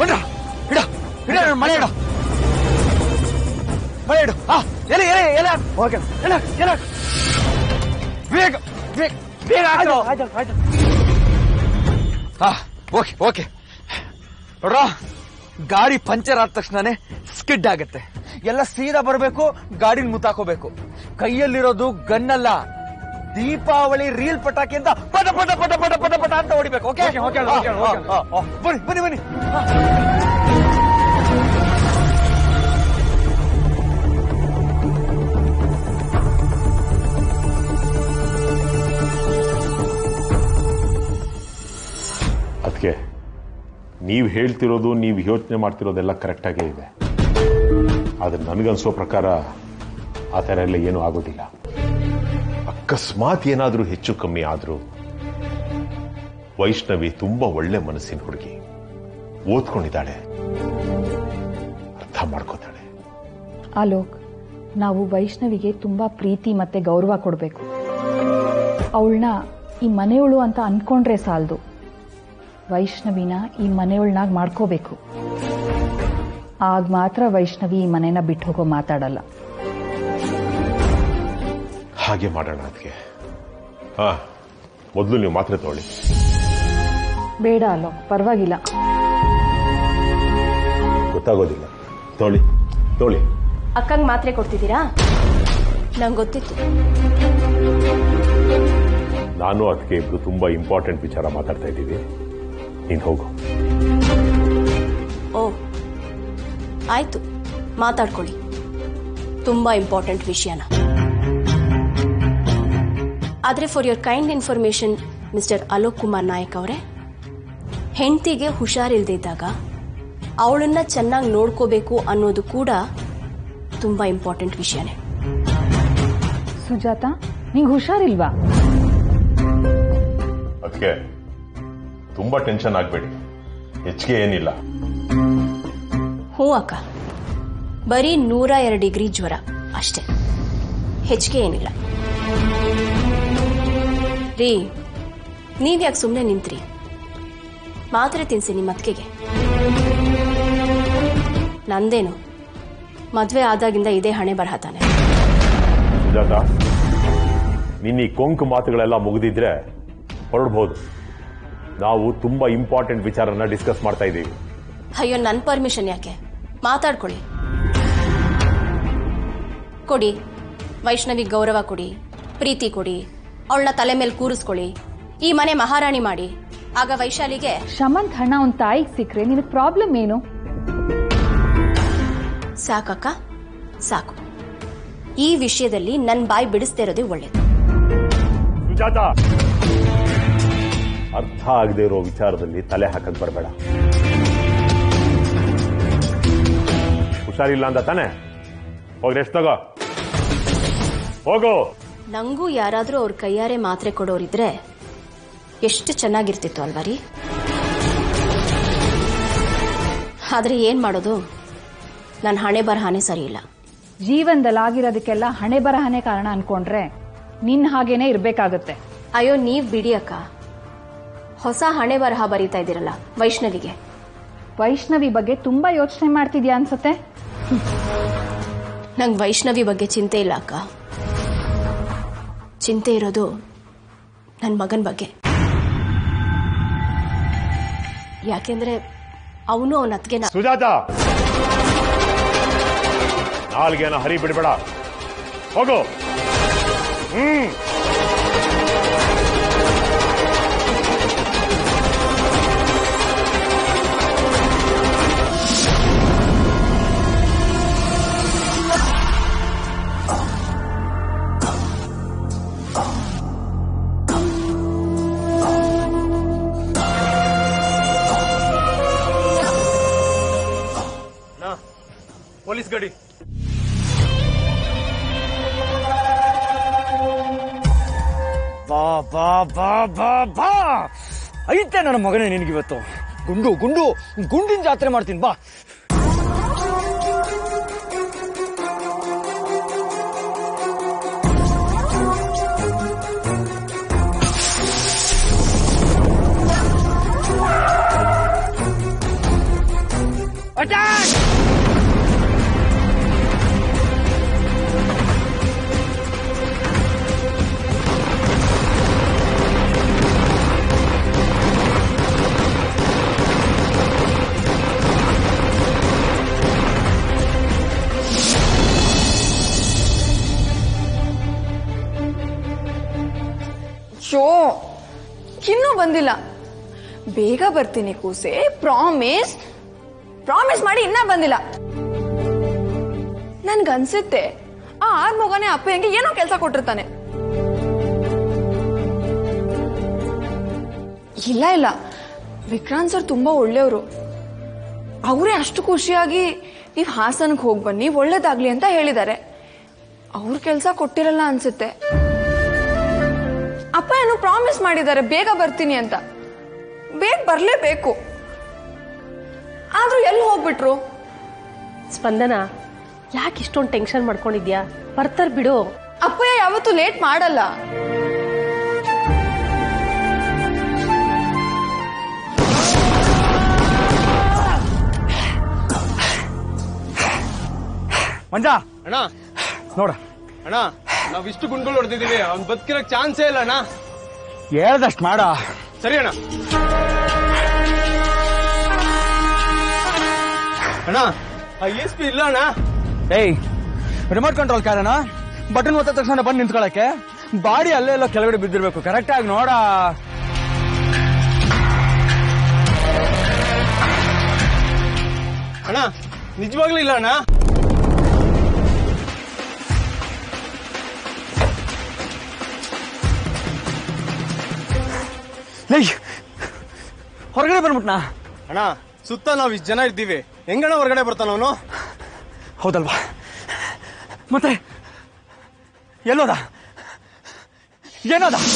ಹೊಂಡ ಇಡ ಇಡ ನನ್ ಮನೆ ಇಡ ಮನೆ ಇಡು ಹಾ ಎಲೆ ಎಲೆ ಎಲೆ ಓಕೆ ಎಲೆ ಎಲೆ ಬೇಗ ಬೇಗ ಬೇಗ ಹಾಕು. ಹಾ ಓಕೆ ಓಕೆ ನೋಡ್ರ ಗಾಡಿ ಪಂಚರ್ ಆದ ತಕ್ಷಣನೇ ಸ್ಕಿಡ್ ಆಗತ್ತೆ ಎಲ್ಲ ಸೀದಾ ಬರಬೇಕು ಗಾಡಿನ ಮುತ್ತಾಕೋಬೇಕು ಕೈಯಲ್ಲಿರೋದು ಗನ್ನಲ್ಲ ದೀಪಾವಳಿ ರೀಲ್ ಪಟಾಕಿ ಅಂತ ಪಟ ಪಟ ಪಟ ಪಟ ಪಟ ಪಟ ಅಂತ ಹೊಡಿಬೇಕು okay Okay, okay, okay, okay, okay. ಬನ್ನಿ ಬನ್ನಿ ಬನ್ನಿ ಅದಕ್ಕೆ ನೀವು ಹೇಳ್ತಿರೋದು ನೀವು ಯೋಚನೆ ಮಾಡ್ತಿರೋದೆಲ್ಲ ಕರೆಕ್ಟಾಗೇ ಇದೆ ಆದರೆ ನನಗನ್ಸೋ ಪ್ರಕಾರ ಆ ಥರ ಎಲ್ಲ ಏನೂ ಆಗೋದಿಲ್ಲ ಅಕಸ್ಮಾತ್ ಏನಾದರೂ ಹೆಚ್ಚು ಕಮ್ಮಿ ಆದರೂ ವೈಷ್ಣವಿ ತುಂಬಾ ಒಳ್ಳೆ ಮನಸ್ಸಿನ ಹುಡುಗಿ ಓದ್ಕೊಂಡಿದ್ದಾಳೆ ಅರ್ಥ ಮಾಡ್ಕೋತಾಳೆ ಆಲೋಕ್ ನಾವು ವೈಷ್ಣವಿಗೆ ತುಂಬಾ ಪ್ರೀತಿ ಮತ್ತೆ ಗೌರವ ಕೊಡಬೇಕು ಅವಳನ್ನ ಈ ಮನೆಯವಳು ಅಂತ ಅನ್ಕೊಂಡ್ರೆ ಸಾಲದು ವೈಷ್ಣವಿನ ಈ ಮನೆಯವಳನ್ನಾಗಿ ಮಾಡ್ಕೋಬೇಕು ಆಗ ಮಾತ್ರ ವೈಷ್ಣವಿ ಈ ಮನೆನ ಬಿಟ್ಟು ಹೋಗೋ ಮಾತಾಡಲ್ಲ ಹಾಗೆ ಮಾಡೋಣ ಅದಕ್ಕೆ ಹಾ ಮೊದಲು ನೀವು ಮಾತ್ರೆ ತಗೊಳ್ಳಿ ಬೇಡ ಅಲೋಕ್ ಪರವಾಗಿಲ್ಲ ಗೊತ್ತಾಗೋದಿಲ್ಲ ತಗೊಳ್ಳಿ ತಗೊಳ್ಳಿ ಅಕ್ಕಂಗೆ ಮಾತ್ರೆ ಕೊಡ್ತಿದ್ದೀರಾ ನಂಗೆ ಗೊತ್ತಿತ್ತು ನಾನು ಅದಕ್ಕೆ ಇಬ್ರು ತುಂಬಾ ಇಂಪಾರ್ಟೆಂಟ್ ವಿಚಾರ ಮಾತಾಡ್ತಾ ಇದ್ದೀವಿ ನೀನು ಹೋಗು ಓ ಆಯ್ತು ಮಾತಾಡ್ಕೊಳ್ಳಿ ತುಂಬಾ ಇಂಪಾರ್ಟೆಂಟ್ ವಿಷಯನ ಆದ್ರೆ for your kind information mister Alok Kumar Nayak ಅವರೇ ಹೆಂಡತಿಗೆ ಹುಷಾರಿಲ್ದಿದ್ದಾಗ ಅವಳನ್ನ ಚೆನ್ನಾಗಿ ನೋಡ್ಕೋಬೇಕು ಅನ್ನೋದು ಕೂಡ ತುಂಬಾ ಇಂಪಾರ್ಟೆಂಟ್ ವಿಷಯನೇ ಸುಜಾತ ನಿಂಗೆ ಹುಷಾರಿಲ್ವಾ ಅದಕ್ಕೆ ತುಂಬಾ ಟೆನ್ಷನ್ ಆಗಬೇಡಿ ಹೆಚ್ಚಿಗೆ ಏನಿಲ್ಲ ಹ್ಞೂ ಅಕ್ಕ ಬರೀ ನೂರ ಎರಡು ಡಿಗ್ರಿ ಜ್ವರ ಅಷ್ಟೇ ಹೆಚ್ಚಿಗೆ ಏನಿಲ್ಲ ರೀ ನೀವ್ಯಾಕೆ ಸುಮ್ಮನೆ ನಿಂತ್ರಿ ಮಾತ್ರೆ ತಿನ್ಸಿ ನಿಮ್ಮ ಅತ್ತಿಗೆಗೆ ನಂದೇನು ಮದ್ವೆ ಆದಾಗಿಂದ ಇದೇ ಹಣೆ ಬರಹ ತಾನೆ ಸುಜಾತ ನಿನ್ನ ಈ ಕೊಂಕು ಮಾತುಗಳೆಲ್ಲ ಮುಗಿದಿದ್ರೆ ಹೊರಡ್ಬೋದು ನಾವು ತುಂಬಾ ಇಂಪಾರ್ಟೆಂಟ್ ವಿಚಾರನ ಡಿಸ್ಕಸ್ ಮಾಡ್ತಾ ಇದ್ದೀವಿ ಅಯ್ಯೋ ನನ್ನ ಪರ್ಮಿಷನ್ ಯಾಕೆ ಮಾತಾಡ್ಕೊಳ್ಳಿ ಕೊಡಿ ವೈಷ್ಣವಿ ಗೌರವ ಕೊಡಿ ಪ್ರೀತಿ ಕೊಡಿ ಅವಳನ್ನ ತಲೆ ಮೇಲೆ ಕೂರಿಸ್ಕೊಳ್ಳಿ ಈ ಮನೆ ಮಹಾರಾಣಿ ಮಾಡಿ ಆಗ ವೈಶಾಲಿಗೆ ಶಮಂತ್ ಹಣ ಅವ್ನ ತಾಯಿಗೆ ಸಿಕ್ಕರೆ ನಿನಗೆ ಪ್ರಾಬ್ಲಮ್ ಏನು ಸಾಕಕ್ಕ ಸಾಕು ಈ ವಿಷಯದಲ್ಲಿ ನನ್ನ ಬಾಯಿ ಬಿಡಿಸ್ದೇ ಇರೋದೇ ಒಳ್ಳೇದು ಸುಜಾತ ಅರ್ಥ ಆಗದೆ ಇರೋ ವಿಚಾರದಲ್ಲಿ ತಲೆ ಹಾಕಕ್ ಬರಬೇಡ ಹುಷಾರಿಲ್ಲ ಅಂತ ತಾನೆ ಹೋಗಿ ರೆಸ್ಟ್ ತಗೋ ಹೋಗು ನಂಗೂ ಯಾರಾದ್ರೂ ಅವ್ರ ಕೈಯಾರೆ ಮಾತ್ರೆ ಕೊಡೋರಿದ್ರೆ ಎಷ್ಟು ಚೆನ್ನಾಗಿರ್ತಿತ್ತು ಅಲ್ವಾ ರೀ ಆದ್ರೆ ಏನ್ ಮಾಡೋದು ನನ್ನ ಹಣೆ ಬರಹಾನೆ ಸರಿ ಇಲ್ಲ ಜೀವನದಲ್ಲಿ ಆಗಿರೋದಕ್ಕೆಲ್ಲ ಹಣೆ ಬರಹನೇ ಕಾರಣ ಅನ್ಕೊಂಡ್ರೆ ನಿನ್ ಹಾಗೇನೆ ಇರ್ಬೇಕಾಗತ್ತೆ ಅಯ್ಯೋ ನೀವ್ ಬಿಡಿ ಅಕ್ಕ ಹೊಸ ಹಣೆ ಬರಹ ಬರೀತಾ ಇದ್ದೀರಲ್ಲ ವೈಷ್ಣವಿಗೆ ವೈಷ್ಣವಿ ಬಗ್ಗೆ ತುಂಬಾ ಯೋಚನೆ ಮಾಡ್ತಿದ್ಯಾ ಅನ್ಸತ್ತೆ ನಂಗೆ ವೈಷ್ಣವಿ ಬಗ್ಗೆ ಚಿಂತೆ ಇಲ್ಲ ಅಕ್ಕ ಚಿಂತೆ ಇರೋದು ನನ್ನ ಮಗನ ಬಗ್ಗೆ ಯಾಕೆಂದ್ರೆ ಅವನು ಅವನ ಅತ್ತಿಗೆ ಸುಜಾತ ನಾಲ್ಗೆನ ಹರಿ ಬಿಡಬೇಡ ಹೋಗು ಹ್ಮ್ ಪೊಲೀಸ್ ಗಾಡಿ ಬಾ ಬಾ ಬಾ ಬಾ ಬಾ ಐತೆ ನನ್ನ ಮಗನೇ ನಿನಗಿವತ್ತು ಗುಂಡು ಗುಂಡು ಗುಂಡಿನ ಜಾತ್ರೆ ಮಾಡ್ತೀನಿ ಬಾ ಶೋ ಇನ್ನೂ ಬಂದಿಲ್ಲ ಬೇಗ ಬರ್ತೀನಿ ಕೂಸೆ ಪ್ರಾಮಿಸ್ ಪ್ರಾಮಿಸ್ ಮಾಡಿ ಇನ್ನ ಬಂದಿಲ್ಲ ನನ್ಗನ್ಸುತ್ತೆ ಆ ಆರ್ ಮಗನೇ ಅಪ್ಪ ಹೆಂಗೆ ಏನೋ ಕೆಲಸ ಕೊಟ್ಟಿರ್ತಾನೆ ಇಲ್ಲ ಇಲ್ಲ ವಿಕ್ರಾಂತ್ ಸರ್ ತುಂಬಾ ಒಳ್ಳೆಯವರು ಅವರೇ ಅಷ್ಟು ಖುಷಿಯಾಗಿ ನೀವು ಹಾಸನಕ್ಕೆ ಹೋಗಿ ಬನ್ನಿ ಒಳ್ಳೇದಾಗ್ಲಿ ಅಂತ ಹೇಳಿದ್ದಾರೆ ಅವ್ರ ಕೆಲಸ ಕೊಟ್ಟಿರಲ್ಲ ಅನ್ಸುತ್ತೆ ಅಪ್ಪ ಏನೋ ಪ್ರಾಮಿಸ್ ಮಾಡಿದ್ದಾರೆ ಬೇಗ ಬರ್ತೀನಿ ಅಂತ ಬೇಗ ಬರ್ಲೇಬೇಕು ಆದ್ರೂ ಎಲ್ಲಿ ಹೋಗ್ಬಿಟ್ರು ಸ್ಪಂದನ ಯಾಕೆ ಇಷ್ಟೊಂದು ಟೆನ್ಷನ್ ಮಾಡ್ಕೊಂಡಿದ್ಯಾ ಬರ್ತಾರ ಬಿಡು ಅಪ್ಪಯ್ಯ ಯಾವತ್ತೂ ಲೇಟ್ ಮಾಡಲ್ಲ ಮಂಜ ಅಣ್ಣ ನೋಡ ಅಣ್ಣ ನಾವ್ ಇಷ್ಟು ಗುಂಡ್ಗಳು ಹೊಡೆದಿದೀವಿ ಅವ್ನ್ ಬದುಕಿರಕ್ ಚಾನ್ಸೇ ಇಲ್ಲ ಅಣ್ಣ ಹೇಳ್ದಷ್ಟು ಮಾಡ ಸರಿ ಅಣ್ಣ ಅಣ್ಣ ಆ ಎಸ್ ಪಿ ಇಲ್ಲ ಅಣ್ಣ ಏಯ್ ರಿಮೋಟ್ ಕಂಟ್ರೋಲ್ ಕಾರಣ ಬಟನ್ ಒತ್ತ ತಕ್ಷಣ ಬಂದು ನಿಂತ್ಕೊಳಕ್ಕೆ ಬಾಡಿ ಅಲ್ಲೇ ಎಲ್ಲೋ ಕೆಳಗಡೆ ಬಿದ್ದಿರ್ಬೇಕು ಕರೆಕ್ಟ್ ಆಗಿ ನೋಡ ಅಣ್ಣ ನಿಜವಾಗ್ಲೂ ಇಲ್ಲ ಅಣ್ಣ ಏಯ್ ಹೊರಗಡೆ ಬಂದ್ಬಿಟ್ನಾ ಅಣ್ಣ ಸುತ್ತ ನಾವ್ ಇಷ್ಟು ಜನ ಇದ್ದೀವಿ ಹೆಂಗಣ್ಣ ಹೊರಗಡೆ ಬರ್ತಾನ ಅವನು ಹೌದಲ್ವಾ ಮತ್ತೆ ಎಲ್ಲೋದ ಏನೋದ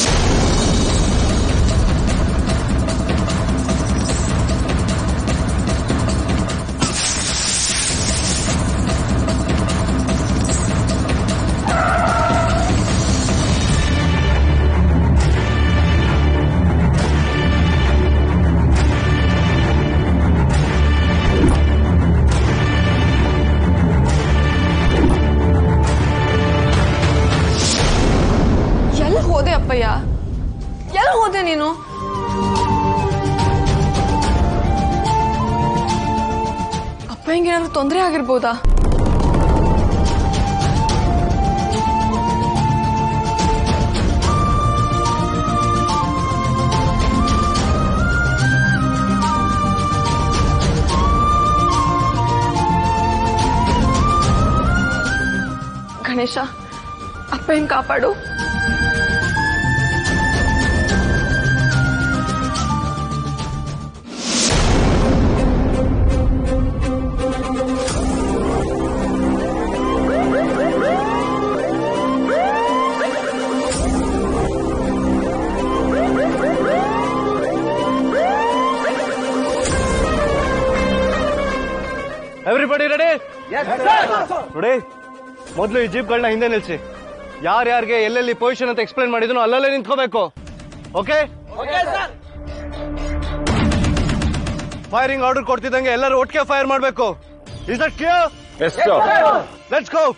ಎಲ್ಲಿ ಹೋದೆ ಅಪ್ಪಯ್ಯ ಎಲ್ಲಿ ಹೋದೆ ನೀನು ಅಪ್ಪಯ್ಯಂಗೇನಾದ್ರೂ ತೊಂದರೆ ಆಗಿರ್ಬೋದಾ ಗಣೇಶ ಅಪ್ಪಯ್ಯನ್ ಕಾಪಾಡು ಎವ್ರಿಬಡಿ ರೆಡಿ ನೋಡಿ ಮೊದಲು ಈ ಜೀಪ್ಗಳನ್ನ ಹಿಂದೆ ನಿಲ್ಸಿ ಯಾರ್ಯಾರಿಗೆ ಎಲ್ಲೆಲ್ಲಿ ಪೊಸಿಷನ್ ಅಂತ ಎಕ್ಸ್ಪ್ಲೈನ್ ಮಾಡಿದ್ನೋ ಅಲ್ಲಲ್ಲೇ ನಿಂತ್ಕೋಬೇಕು ಓಕೆ ಫೈರಿಂಗ್ ಆರ್ಡರ್ ಕೊಡ್ತಿದ್ದಂಗೆ ಎಲ್ಲರೂ ಒಟ್ಟಿಗೆ ಫೈರ್ ಮಾಡಬೇಕು is that clear let's go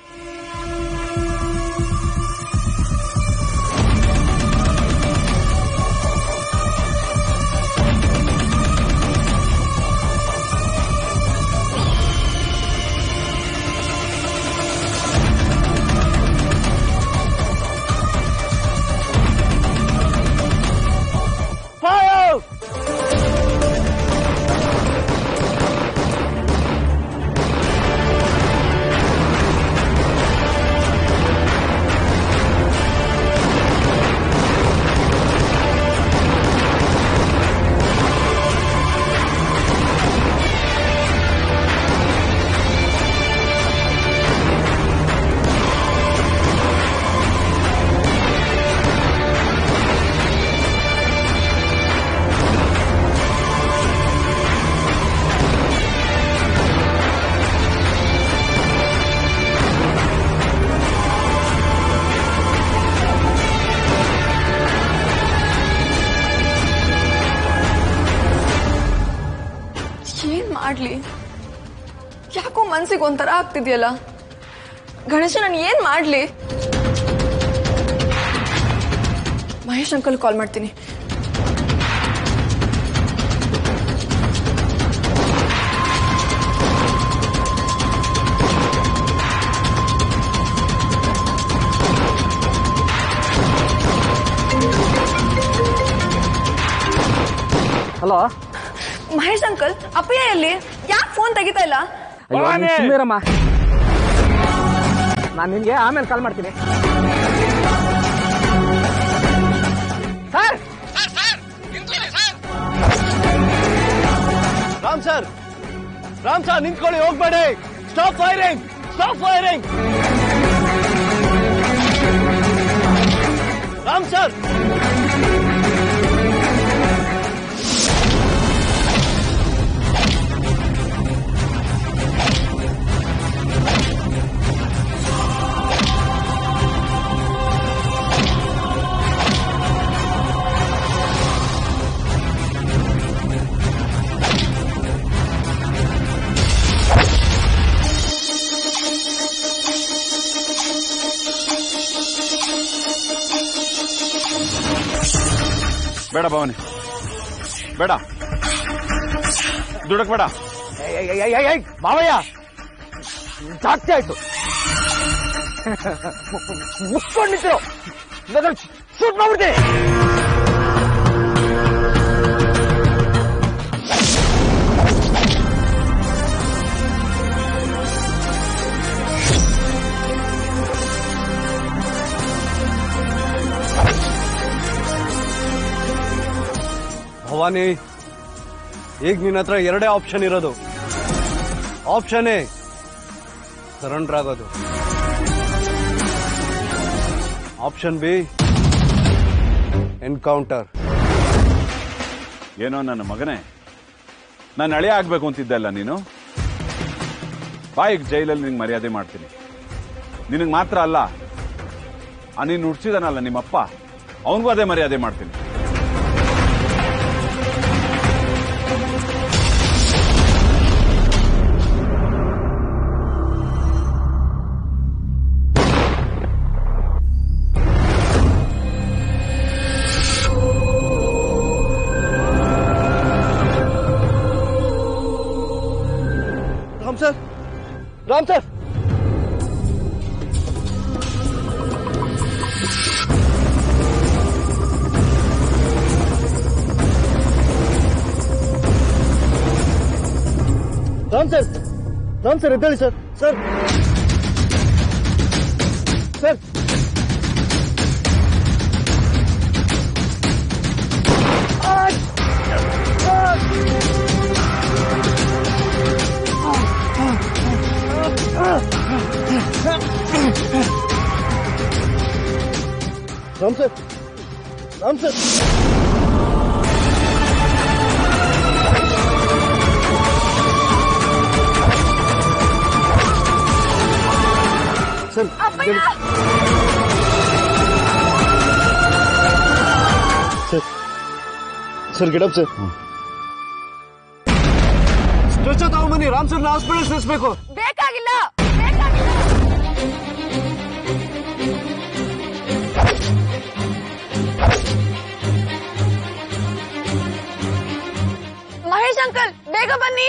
ಏನ್ ಮಾಡ್ಲಿ ಯಾಕೋ ಮನ್ಸಿಗೆ ಒಂಥರ ಆಗ್ತಿದ್ಯಲ್ಲ ಗಣೇಶ ನಾನು ಏನ್ ಮಾಡ್ಲಿ ಮಹೇಶ್ ಅಂಕಲ್ ಕಾಲ್ ಮಾಡ್ತೀನಿ ಹಲೋ ಮಹೇಶ್ ಅಂಕಲ್ ಅಪ್ಪಯ್ಯ ಎಲ್ಲಿ ಯಾಕೆ ಫೋನ್ ತೆಗಿತಾ ಇಲ್ಲ ಸುಮ್ಮೀರಮ್ಮ ನಾನು ನಿನ್ಗೆ ಆಮೇಲೆ ಕಾಲ್ ಮಾಡ್ತೀನಿ sir Ram sir Ram sir ನಿಂತ್ಕೊಳ್ಳಿ ಹೋಗ್ಬೇಡಿ stop firing stop firing Ram sir ಬೇಡ ಭವಾನಿ ಬೇಡ ದುಡಕ್ ಬೇಡ ಮಾವಯ್ಯ ಜಾಸ್ತಿ ಆಯ್ತು ಮುಚ್ಕೊಂಡಿದ್ರು ಶೂಟ್ ಮಾಡ್ಬಿಡ್ತೀನಿ ಭವಾನಿ ಈಗ ನಿನ್ನ ಹತ್ರ ಎರಡೇ ಆಪ್ಷನ್ ಇರೋದು ಆಪ್ಷನ್ ಎ ಸರೆಂಡರ್ ಆಗೋದು ಆಪ್ಷನ್ ಬಿ ಎನ್ಕೌಂಟರ್ ಏನೋ ನನ್ನ ಮಗನೇ ನಾನು ಹಳೆ ಆಗ್ಬೇಕು ಅಂತಿದ್ದಲ್ಲ ನೀನು ಬಾಯಿಗೆ ಜೈಲಲ್ಲಿ ನಿಂಗೆ ಮರ್ಯಾದೆ ಮಾಡ್ತೀನಿ ನಿನಗೆ ಮಾತ್ರ ಅಲ್ಲ ಆ ನೀನು ಹುಡ್ಸಿದಾನಲ್ಲ ನಿಮ್ಮಪ್ಪ ಅವನಿಗೂ ಅದೇ ಮರ್ಯಾದೆ ಮಾಡ್ತೀನಿ Ram sir Ram sir Ram sir Ram sir ಎದ್ದೇಳಿ sir sir sir Ram sir Ram sir sir sir sir get up sir stretch ತಗೊಂಬನ್ನಿ ರಾಮ್ ಸರ್ನ ಹಾಸ್ಪಿಟಲ್ ಸೇರಿಸ್ಬೇಕು ಬೇಕಾಗಿಲ್ಲ ಮಹೇಶ್ ಅಂಕಲ್ ಬೇಗ ಬನ್ನಿ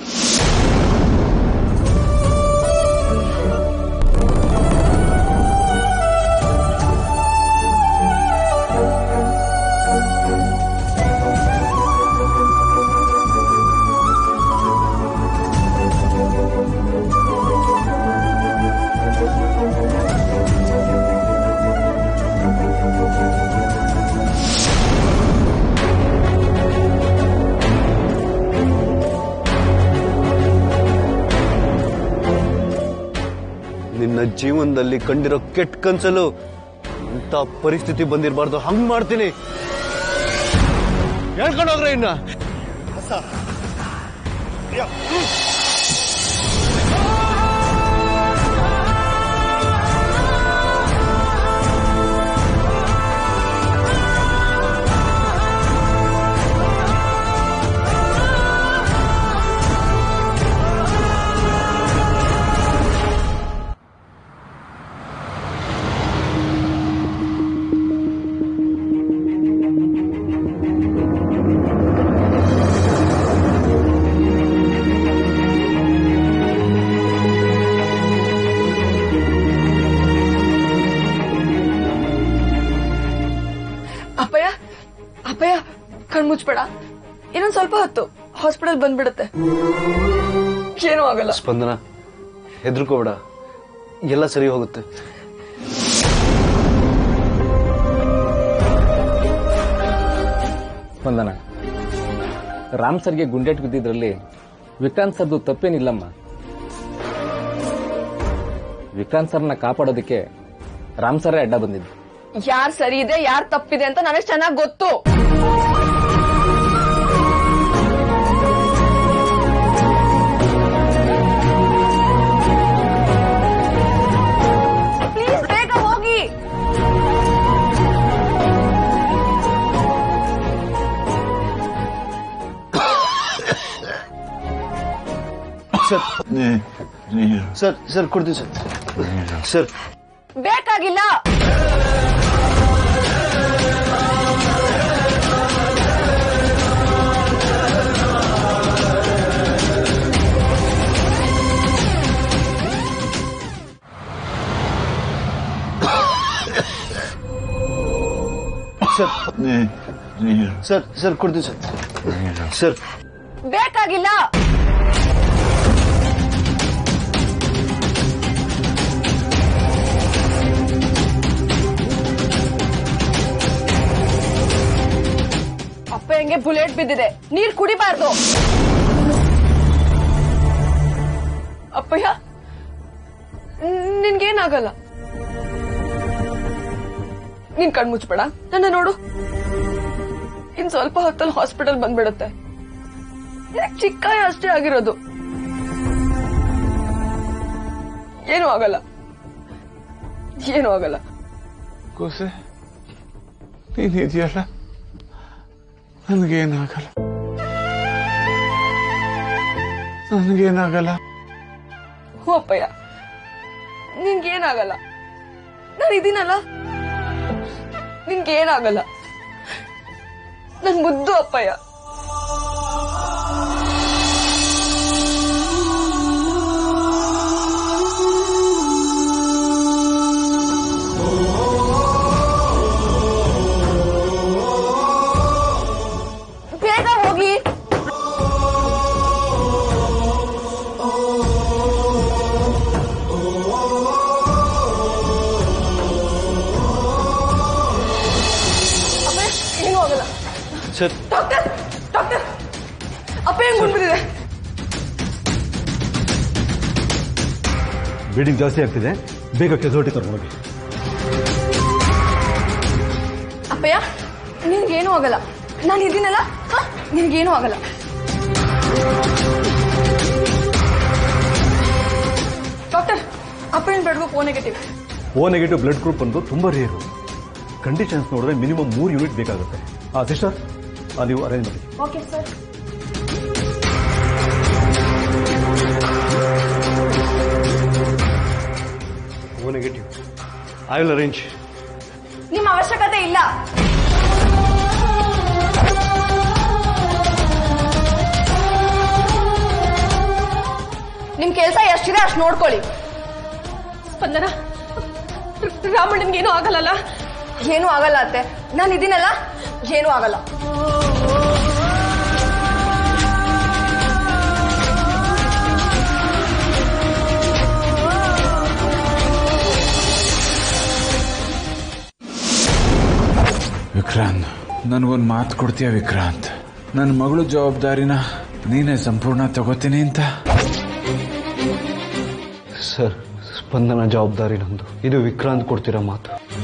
ನಿನ್ನ ಜೀವನದಲ್ಲಿ ಕಂಡಿರೋ ಕೆಟ್ಟ ಕನ್ಸಲು ಇಂಥ ಪರಿಸ್ಥಿತಿ ಬಂದಿರಬಾರ್ದು ಹಂಗ್ ಮಾಡ್ತೀನಿ ಹೇಳ್ಕೊಂಡು ಹೋಗ್ರೆ ಇನ್ನ ಅಪ್ಪಯ್ಯ ಅಪ್ಪಯ್ಯ ಕಣ್ಮುಚ್ಬೇಡ ಇನ್ನೊಂದ್ ಸ್ವಲ್ಪ ಹೊತ್ತು ಹಾಸ್ಪಿಟಲ್ ಬಂದ್ಬಿಡುತ್ತೆ ಏನೂ ಆಗಲ್ಲ ಸ್ಪಂದನ ಹೆದರ್ಕೋಬೇಡ ಎಲ್ಲ ಸರಿ ಹೋಗುತ್ತೆ ಸ್ಪಂದನ ರಾಮ್ ಸರ್ಗೆ ಗುಂಡೇಟ್ ಬಿದ್ದಿದ್ರಲ್ಲಿ ವಿಕ್ರಾಂತ್ ಸರ್ದು ತಪ್ಪೇನಿಲ್ಲಮ್ಮ ವಿಕ್ರಾಂತ್ ಸರ್ನ ಕಾಪಾಡೋದಕ್ಕೆ ರಾಮ್ ಸರೇ ಅಡ್ಡ ಬಂದಿದ್ದು ಯಾರ್ ಸರಿ ಇದೆ ಯಾರ್ ತಪ್ಪಿದೆ ಅಂತ ನನಗೆ ಚೆನ್ನಾಗ್ ಗೊತ್ತು ಪ್ಲೀಸ್ ಬೇಗ ಹೋಗಿ ಸರ್ ಸರ್ ಸರ್ ಕೊಡ್ತೀವಿ ಸರ್ ಸರ್ ಬೇಕಾಗಿಲ್ಲ ಸರ್ ಸರ್ ಸರ್ ಕೊಡ್ತೀವಿ ಸರ್ ಸರ್ ಬೇಕಾಗಿಲ್ಲ ಅಪ್ಪ ಹೆಂಗೆ ಬುಲೆಟ್ ಬಿದ್ದಿದೆ ನೀರ್ ಕುಡಿಬಾರ್ದು ಅಪ್ಪಯ್ಯ ನ್- ನಿನ್ಗೇನಾಗಲ್ಲ ನೀನ್ ಕಣ್ ಮುಚ್ಬೇಡ ನನ್ನ ನೋಡು ಇನ್ ಸ್ವಲ್ಪ ಹೊತ್ತಲ್ಲಿ ಹಾಸ್ಪಿಟಲ್ ಬಂದ್ಬಿಡುತ್ತೆ ಇದಕ್ ಚಿಕ್ಕ ಅಷ್ಟೇ ಆಗಿರೋದು ಏನೂ ಆಗಲ್ಲ ಏನೂ ಆಗಲ್ಲ ಕೋಸೆ ನೀನ್ ಇದೆಯಲ್ಲ ನನಗೇನಾಗಲ್ಲ ನನಗೇನಾಗಲ್ಲ ಹ್ಞೂ ಅಪ್ಪಯ್ಯ ನಿನ್ಗೇನಾಗಲ್ಲ ನಾನು ಇದೀನಲ್ಲ ನಿನ್ಗೇನಾಗಲ್ಲ ನನ್ ಮುದ್ದು ಅಪ್ಪಯ್ಯ ಬೇಗ ಹೋಗಿ ಅಪ್ಪಯ್ಯ ಏನೂ ಆಗಲ್ಲ ಸರ್ ಡಾಕ್ಟರ್ ಡಾಕ್ಟರ್ ಅಪ್ಪ ಹೆಂಗ್ ಗುಂಡ್ಬಿಟ್ಟಿದೆ ಬ್ಲೀಡಿಂಗ್ ಜಾಸ್ತಿ ಆಗ್ತಿದೆ ಬೇಗ ಕೆಸೋಟಿ ತಗೊಂಡೋಗಿ ಅಪ್ಪಯ್ಯ ನಿನ್ಗೇನೂ ಆಗಲ್ಲ ನಾನು ಇದೀನಲ್ಲ ಹ? ನಿನ್ಗೇನೂ ಆಗಲ್ಲ ಡಾಕ್ಟರ್ ಅಪ್ಪಯ್ಯನ blood O negative O negative blood group ಬಂದು ತುಂಬ ರೇರು ಕಂಡೀಷನ್ಸ್ ನೋಡಿದ್ರೆ ಮಿನಿಮಮ್ ಮೂರು ಯೂನಿಟ್ ಬೇಕಾಗುತ್ತೆ ಆ ಸಿಸ್ಟರ್ ನೀವು ಅರೇಂಜ್ ಮಾಡಿ okay sir O negative I will arrange ನಿಮ್ಮ ಅವಶ್ಯಕತೆ ಇಲ್ಲ ನಿಮ್ ಕೆಲಸ ಎಷ್ಟಿದೆ ಅಷ್ಟು ನೋಡ್ಕೊಳ್ಳಿ ಸ್ಪಂದನ ರಾಮಣ್ಣನ್ಗೆ ಏನೂ ಆಗಲ್ಲಲ್ಲ ಏನೂ ಆಗಲ್ಲ ಅತ್ತೆ ನಾನು ಇದೀನಲ್ಲ ಏನೂ ಆಗಲ್ಲ ವಿಕ್ರಾಂತ್ ನನಗೊಂದು ಮಾತು ಕೊಡ್ತೀಯ ವಿಕ್ರಾಂತ್ ನನ್ನ ಮಗಳು ಜವಾಬ್ದಾರಿನ ನೀನೇ ಸಂಪೂರ್ಣ ತಗೋತೀನಿ ಅಂತ ಸರ್ ಸ್ಪಂದನ ಜವಾಬ್ದಾರಿ ನಮ್ದು ಇದು ವಿಕ್ರಾಂತ್ ಕೊಡ್ತಿರೋ ಮಾತು